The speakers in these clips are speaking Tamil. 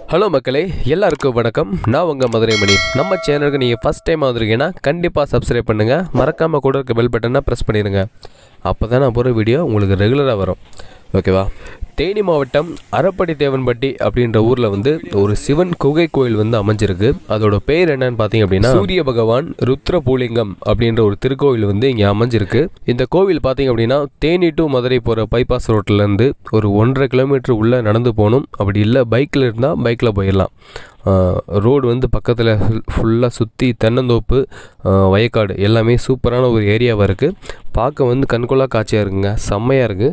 ஹலோ மக்களே எல்லாருக்கும் வணக்கம் நான் உங்கள் மதுரை மணி நம்ம சேனலுக்கு நீங்கள் ஃபஸ்ட் டைம் வந்திருக்கீங்கன்னா கண்டிப்பாக சப்ஸ்கிரைப் பண்ணுங்கள் மறக்காமல் கூட இருக்க பெல் பட்டனை ப்ரெஸ் பண்ணிடுங்க அப்போ தான் நான் போகிற வீடியோ உங்களுக்கு ரெகுலராக வரும் ஓகேவா தேனி மாவட்டம் அரப்படி தேவன்பட்டி அப்படின்ற ஊரில் வந்து ஒரு சிவன் குகை கோயில் வந்து அமைஞ்சிருக்கு அதோட பேர் என்னன்னு பார்த்தீங்க அப்படின்னா சூரிய பகவான் ருத்ரபூலிங்கம் அப்படின்ற ஒரு திருக்கோயில் வந்து இங்கே அமைஞ்சிருக்கு இந்த கோவில் பார்த்தீங்க அப்படின்னா தேனி டு மதுரை போகிற பைபாஸ் ரோட்லேருந்து ஒரு ஒன்றரை கிலோமீட்டர் உள்ளே நடந்து போகணும் அப்படி இல்லை பைக்கில் இருந்தால் பைக்கில் போயிடலாம் ரோடு வந்து பக்கத்தில் ஃபுல்லாக சுற்றி தென்னந்தோப்பு ஆஹ் வயக்காடு எல்லாமே சூப்பரான ஒரு ஏரியாவாக இருக்குது பார்க்க வந்து கண்கொள்ளா காட்சியாக இருக்குங்க செம்மையாக இருக்குது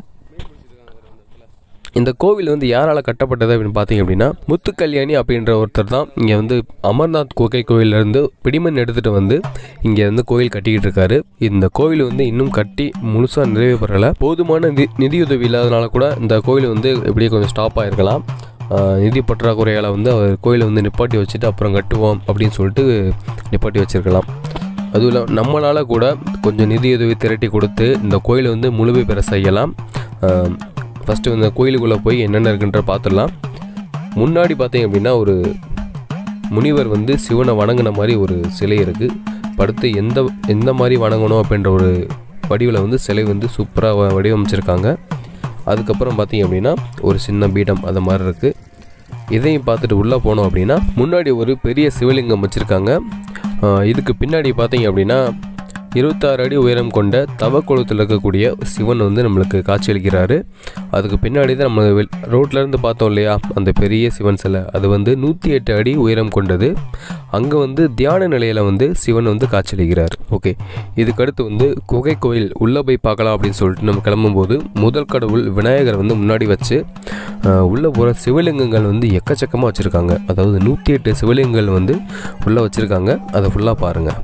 இந்த கோவில் வந்து யாரால் கட்டப்பட்டது அப்படின்னு பார்த்தீங்க அப்படின்னா முத்துக்கல்யாணி அப்படின்ற ஒருத்தர் தான் இங்கே வந்து அமர்நாத் குகை கோயிலேருந்து பிடிமண் எடுத்துகிட்டு வந்து இங்கே வந்து கோயில் கட்டிக்கிட்டு இருக்காரு இந்த கோவில் வந்து இன்னும் கட்டி முழுசாக நிறைவு பெறலை போதுமான நிதி நிதியுதவி இல்லாதனால கூட இந்த கோயில் வந்து இப்படியே கொஞ்சம் ஸ்டாப் ஆகிருக்கலாம் ஆஹ் நிதி பற்றாக்குறையால் வந்து அவர் கோயிலை வந்து நிப்பாட்டி வச்சுட்டு அப்புறம் கட்டுவோம் அப்படின்னு சொல்லிட்டு நிப்பாட்டி வச்சிருக்கலாம் அதுவும் இல்லாமல் நம்மளால் கூட கொஞ்சம் நிதியுதவி திரட்டி கொடுத்து இந்த கோயிலை வந்து முழுமை பெற செய்யலாம் ஃபஸ்ட்டு இந்த கோயிலுக்குள்ளே போய் என்னென்ன இருக்குன்ற பார்த்துடலாம் முன்னாடி பார்த்தீங்க அப்படின்னா ஒரு முனிவர் வந்து சிவனை வணங்கின மாதிரி ஒரு சிலை இருக்குது படுத்து எந்த எந்த மாதிரி வணங்கணும் அப்படின்ற ஒரு வடிவில் வந்து சிலை வந்து சூப்பராக வடிவமைச்சிருக்காங்க அதுக்கப்புறம் பார்த்தீங்க அப்படின்னா ஒரு சின்ன பீடம் அது மாதிரி இருக்குது இதையும் பார்த்துட்டு உள்ளே போனோம் அப்படின்னா முன்னாடி ஒரு பெரிய சிவலிங்கம் வச்சுருக்காங்க இதுக்கு பின்னாடி பார்த்தீங்க அப்படின்னா இருபத்தாறு அடி உயரம் கொண்ட தவக்குளத்தில் இருக்கக்கூடிய சிவன் வந்து நம்மளுக்கு காட்சியளிக்கிறாரு அதுக்கு பின்னாடி தான் நம்ம வெள் ரோட்லேருந்து பார்த்தோம் இல்லையா அந்த பெரிய சிவன் சிலை அது வந்து நூற்றி எட்டு அடி உயரம் கொண்டது அங்கே வந்து தியான நிலையில் வந்து சிவன் வந்து காட்சியளிக்கிறார் ஓகே இதுக்கடுத்து வந்து குகை கோயில் உள்ளே போய் பார்க்கலாம் அப்படின்னு சொல்லிட்டு நம்ம கிளம்பும்போது முதல் கடவுள் விநாயகர் வந்து முன்னாடி வச்சு ஆஹ், உள்ளே போகிற சிவலிங்கங்கள் வந்து எக்கச்சக்கமாக வச்சுருக்காங்க அதாவது நூற்றி எட்டு சிவலிங்கங்கள் வந்து உள்ளே வச்சுருக்காங்க அதை ஃபுல்லாக பாருங்கள்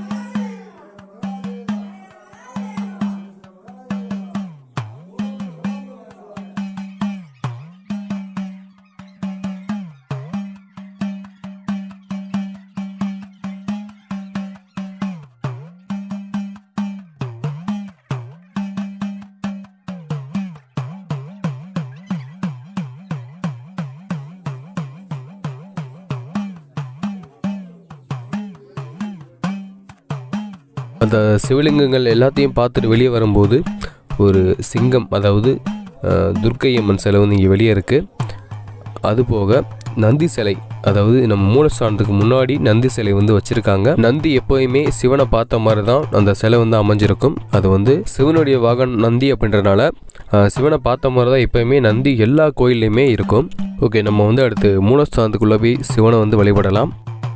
அந்த சிவலிங்கங்கள் எல்லாத்தையும் பார்த்துட்டு வெளியே வரும்போது ஒரு சிங்கம் அதாவது அஹ், துர்க்கை அம்மன் சிலை வந்து இங்கே வெளியே இருக்குது அதுபோக நந்தி சிலை அதாவது நம்ம மூலஸ்தானத்துக்கு முன்னாடி நந்தி சிலை வந்து வச்சுருக்காங்க நந்தி எப்போயுமே சிவனை பார்த்த மாதிரி தான் அந்த சிலை வந்து அமைஞ்சிருக்கும் அது வந்து சிவனுடைய வாகனம் நந்தி அப்படின்றனால அஹ், சிவனை பார்த்த மாதிரி தான் எப்போயுமே நந்தி எல்லா கோயில்லையுமே இருக்கும் ஓகே நம்ம வந்து அடுத்து மூலஸ்தானத்துக்குள்ளே போய் சிவனை வந்து வழிபடலாம்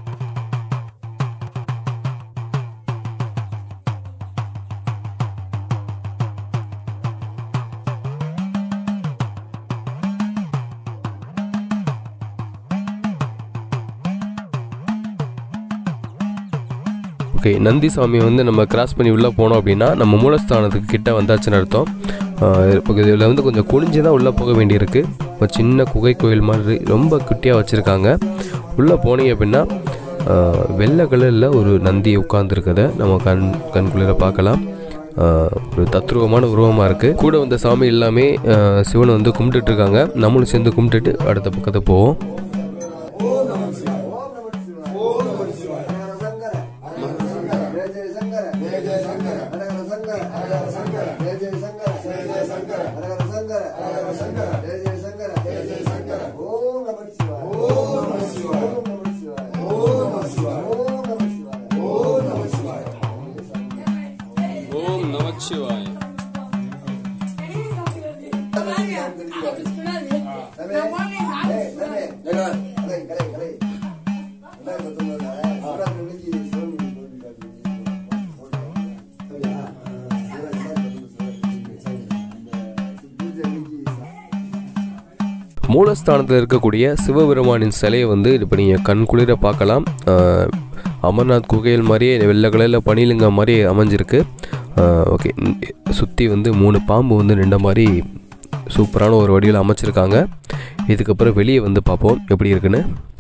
ஓகே நந்தி சாமியை வந்து நம்ம கிராஸ் பண்ணி உள்ளே போனோம் அப்படின்னா நம்ம மூலஸ்தானத்துக்கு கிட்ட வந்தாச்சுன்னு அர்த்தம் ஆஹ் இப்போ இதில் வந்து கொஞ்சம் குனிஞ்சு தான் உள்ளே போக வேண்டியிருக்கு ஒரு சின்ன குகை கோயில் மாதிரி ரொம்ப குட்டியாக வச்சுருக்காங்க உள்ளே போனீங்க அப்படின்னா ஆஹ் வெள்ளை கலரில் ஒரு நந்தி உட்காந்துருக்கதை நம்ம கண் கண்குளிர பார்க்கலாம் ஆஹ் ஒரு தத்ரூபமான உருவமாக இருக்குது கூட வந்த சாமி எல்லாமே ஆஹ் சிவனை வந்து கும்பிட்டுட்டு இருக்காங்க நம்மளும் சேர்ந்து கும்பிட்டுட்டு அடுத்த பக்கத்தை போவோம் ஜெய ஜெய சங்கர ஜெய ஜெய சங்கர ஹரஹர சங்கர ஹரஹர சங்கர ஜெய ஜெய சங்கர ஜெய ஜெய சங்கர ஹரஹர சங்கர ஹரஹர சங்கர ஜெய ஜெய சங்கர ஜெய ஜெய சங்கர ஓம் நம சிவாய ஓம் நம சிவாய ஓம் நம சிவாய ஓம் நம சிவாய ஓம் நம சிவாய ஓம் நம சிவாய ஓம் நமச்சிவாய் தமே ஏய் தமே கலை கலை கலை அதான் இப்ப சொன்னது சிவராத்திரி முடிஞ்சு சிவன் கோவில் சரியா பூஜை முடிஞ்சு மூலஸ்தானத்தில் இருக்கக்கூடிய சிவபெருமானின் சிலையை வந்து இப்போ நீங்கள் கண் குளிர பார்க்கலாம் ஆஹ் அமர்நாத் குகையில் மாதிரியே வெள்ளை கலரில் பனிலிங்கம் மாதிரி அமைஞ்சிருக்கு ஓகே சுற்றி வந்து மூணு பாம்பு வந்து நின்ற மாதிரி சூப்பரான ஒரு வடிவில் அமைச்சிருக்காங்க இதுக்கப்புறம் வெளியே வந்து பார்ப்போம் எப்படி இருக்குன்னு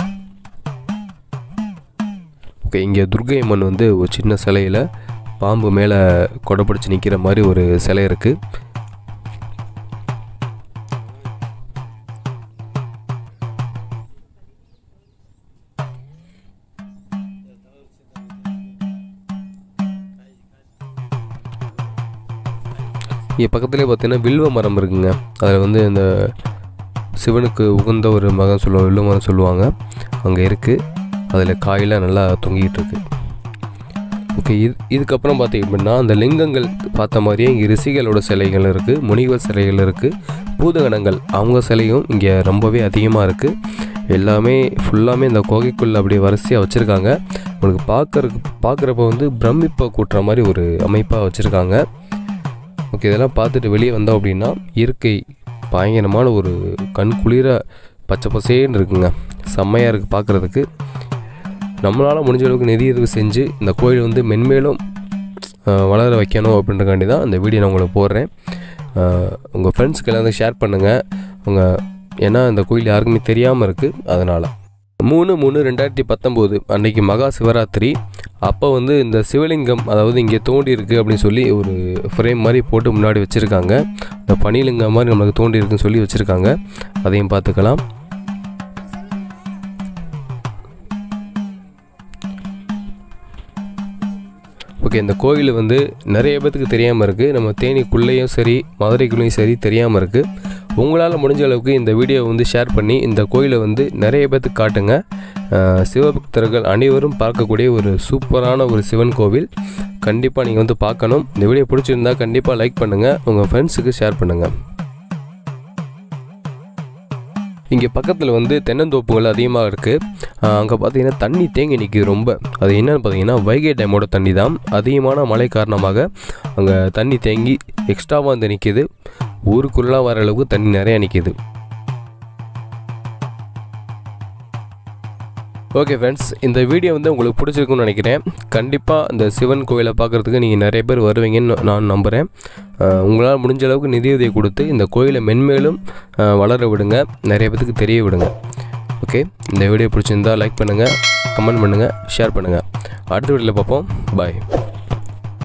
ஓகே இங்கே துர்கை அம்மன் வந்து ஒரு சின்ன சிலையில் பாம்பு மேலே கொடைப்பிடிச்சு நிற்கிற மாதிரி ஒரு சிலை இருக்குது இங்கே பக்கத்துலேயே பார்த்தீங்கன்னா வில்வ மரம் இருக்குங்க அதில் வந்து இந்த சிவனுக்கு உகந்த ஒரு மரம் சொல்லுவாங்க வில்வ மரம் சொல்லுவாங்க அங்கே இருக்குது அதில் காயெல்லாம் நல்லா தொங்கிட்டு இருக்கு ஓகே இது இதுக்கப்புறம் பார்த்தீங்க அப்படின்னா அந்த லிங்கங்கள் பார்த்த மாதிரியே இங்கே ரிஷிகளோட சிலைகள் இருக்குது முனிவர் சிலைகள் இருக்குது பூதகணங்கள் அவங்க சிலையும் இங்கே ரொம்பவே அதிகமாக இருக்குது எல்லாமே ஃபுல்லாமே இந்த குகைக்குள்ளே அப்படியே வரிசையாக வச்சுருக்காங்க உங்களுக்கு பார்க்கறதுக்கு பார்க்குறப்ப வந்து பிரமிப்பை கூட்டுற மாதிரி ஒரு அமைப்பாக வச்சுருக்காங்க ஓகே இதெல்லாம் பார்த்துட்டு வெளியே வந்தோம் அப்படின்னா இயற்கை பயங்கரமான ஒரு கண் குளிர பச்சை பசேன்னு இருக்குங்க செம்மையாக இருக்குது பார்க்குறதுக்கு நம்மளால் முடிஞ்ச அளவுக்கு நிதி உதவி செஞ்சு இந்த கோயில் வந்து மென்மேலும் அஹ், வளர வைக்கணும் அப்படின்றக்காண்டி தான் அந்த வீடியோ நான் உங்களுக்கு போடுறேன் உங்கள் ஃப்ரெண்ட்ஸ்க்கு எல்லாத்தையும் ஷேர் பண்ணுங்கள் உங்கள் ஏன்னா இந்த கோயில் யாருக்குமே தெரியாமல் இருக்குது அதனால் மூணு மூணு ரெண்டாயிரத்தி பத்தொம்போது அன்னைக்கு மகா சிவராத்திரி அப்போ வந்து இந்த சிவலிங்கம் அதாவது இங்கே தோண்டி இருக்குது அப்படின்னு சொல்லி ஒரு ஃப்ரேம் மாதிரி போட்டு முன்னாடி வச்சுருக்காங்க இந்த பனிலிங்கம் மாதிரி நம்மளுக்கு தோண்டி இருக்குன்னு சொல்லி வச்சுருக்காங்க அதையும் பார்த்துக்கலாம் ஓகே இந்த கோயில் வந்து நிறைய பேத்துக்கு தெரியாமல் இருக்குது நம்ம தேனிக்குள்ளேயும் சரி மதுரைக்குள்ளேயும் சரி தெரியாமல் இருக்குது உங்களால் முடிஞ்ச அளவுக்கு இந்த வீடியோவை வந்து ஷேர் பண்ணி இந்த கோயிலை வந்து நிறைய பேத்துக்கு காட்டுங்க அஹ், சிவபக்தர்கள் அனைவரும் பார்க்கக்கூடிய ஒரு சூப்பரான ஒரு சிவன் கோவில் கண்டிப்பாக நீங்கள் வந்து பார்க்கணும் இந்த வீடியோ பிடிச்சிருந்தா கண்டிப்பாக லைக் பண்ணுங்கள் உங்கள் ஃப்ரெண்ட்ஸுக்கு ஷேர் பண்ணுங்கள் இங்கே பக்கத்தில் வந்து தென்னந்தோப்புகள் அதிகமாக இருக்குது அங்கே பார்த்தீங்கன்னா தண்ணி தேங்கி நிற்கிது ரொம்ப அது என்னன்னு பார்த்தீங்கன்னா வைகை டேமோட தண்ணி தான் அதிகமான மழை காரணமாக அங்கே தண்ணி தேங்கி எக்ஸ்ட்ராவாக வந்து நிற்கிது ஊருக்குள்ளே வர அளவுக்கு தண்ணி நிறையா நிற்கிது ஓகே ஃப்ரெண்ட்ஸ் இந்த வீடியோ வந்து உங்களுக்கு பிடிச்சிருக்குன்னு நினைக்கிறேன் கண்டிப்பாக இந்த சிவன் கோயிலை பார்க்குறதுக்கு நீங்கள் நிறைய பேர் வருவீங்கன்னு நான் நம்புகிறேன் அஹ் உங்களால் முடிஞ்ச அளவுக்கு நிதியுதவி கொடுத்து இந்த கோயிலை மென்மேலும் அஹ், வளர விடுங்க நிறைய பேத்துக்கு தெரிய விடுங்க ஓகே இந்த வீடியோ பிடிச்சிருந்தா லைக் பண்ணுங்கள் கமெண்ட் பண்ணுங்கள் ஷேர் பண்ணுங்கள் அடுத்த வீடியோவில் பார்ப்போம் பாய்